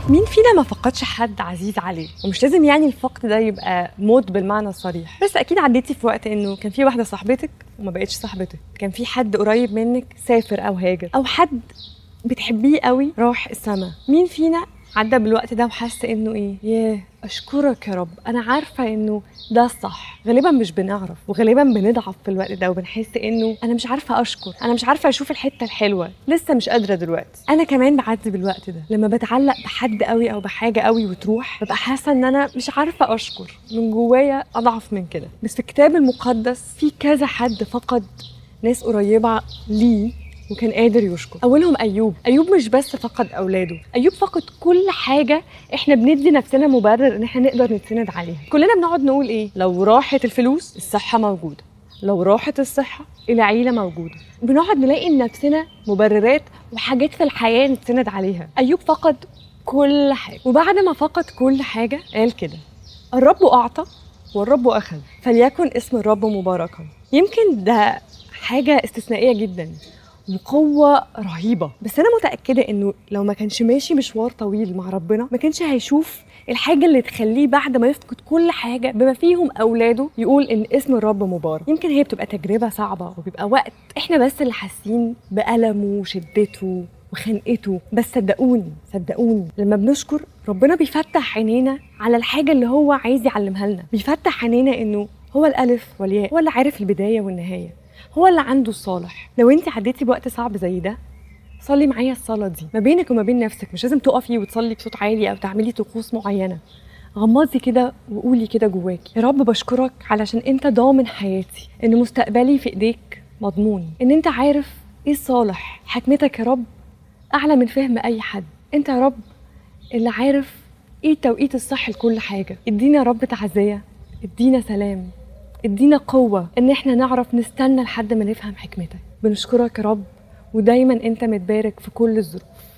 مين فينا ما فقدش حد عزيز عليه ومش لازم يعني الفقد ده يبقى موت بالمعنى الصريح بس اكيد عديتي في وقت انه كان في واحده صاحبتك وما بقتش صاحبتك كان في حد قريب منك سافر او هاجر او حد بتحبيه قوي راح السما مين فينا عدى بالوقت ده وحس انه ايه ياه اشكرك يا رب انا عارفه انه ده الصح غالبا مش بنعرف وغالبا بنضعف في الوقت ده وبنحس انه انا مش عارفه اشكر انا مش عارفه اشوف الحته الحلوه لسه مش قادره دلوقتي انا كمان بعدي بالوقت ده لما بتعلق بحد قوي او بحاجه قوي وتروح ببقى حاسه ان انا مش عارفه اشكر من جوايا اضعف من كده بس في الكتاب المقدس في كذا حد فقد ناس قريبه ليه وكان قادر يشكر اولهم ايوب ايوب مش بس فقد اولاده ايوب فقد كل حاجه احنا بندي نفسنا مبرر ان احنا نقدر نتسند عليها كلنا بنقعد نقول ايه لو راحت الفلوس الصحه موجوده لو راحت الصحه العيله موجوده بنقعد نلاقي لنفسنا مبررات وحاجات في الحياه نتسند عليها ايوب فقد كل حاجه وبعد ما فقد كل حاجه قال كده الرب اعطى والرب اخذ فليكن اسم الرب مباركا يمكن ده حاجه استثنائيه جدا وقوة رهيبة بس أنا متأكدة إنه لو ما كانش ماشي مشوار طويل مع ربنا ما كانش هيشوف الحاجة اللي تخليه بعد ما يفقد كل حاجة بما فيهم أولاده يقول إن اسم الرب مبارك يمكن هي بتبقى تجربة صعبة وبيبقى وقت إحنا بس اللي حاسين بألمه وشدته وخنقته بس صدقوني صدقوني لما بنشكر ربنا بيفتح عينينا على الحاجة اللي هو عايز يعلمها لنا بيفتح عينينا إنه هو الألف والياء هو اللي عارف البداية والنهاية هو اللي عنده الصالح لو انت عديتي بوقت صعب زي ده صلي معايا الصلاه دي ما بينك وما بين نفسك مش لازم تقفي وتصلي بصوت عالي او تعملي طقوس معينه غمضي كده وقولي كده جواكي يا رب بشكرك علشان انت ضامن حياتي ان مستقبلي في ايديك مضمون ان انت عارف ايه الصالح حكمتك يا رب اعلى من فهم اي حد انت يا رب اللي عارف ايه التوقيت الصح لكل حاجه ادينا يا رب تعزيه ادينا سلام ادينا قوة ان احنا نعرف نستنى لحد ما نفهم حكمتك بنشكرك يا رب ودايما انت متبارك في كل الظروف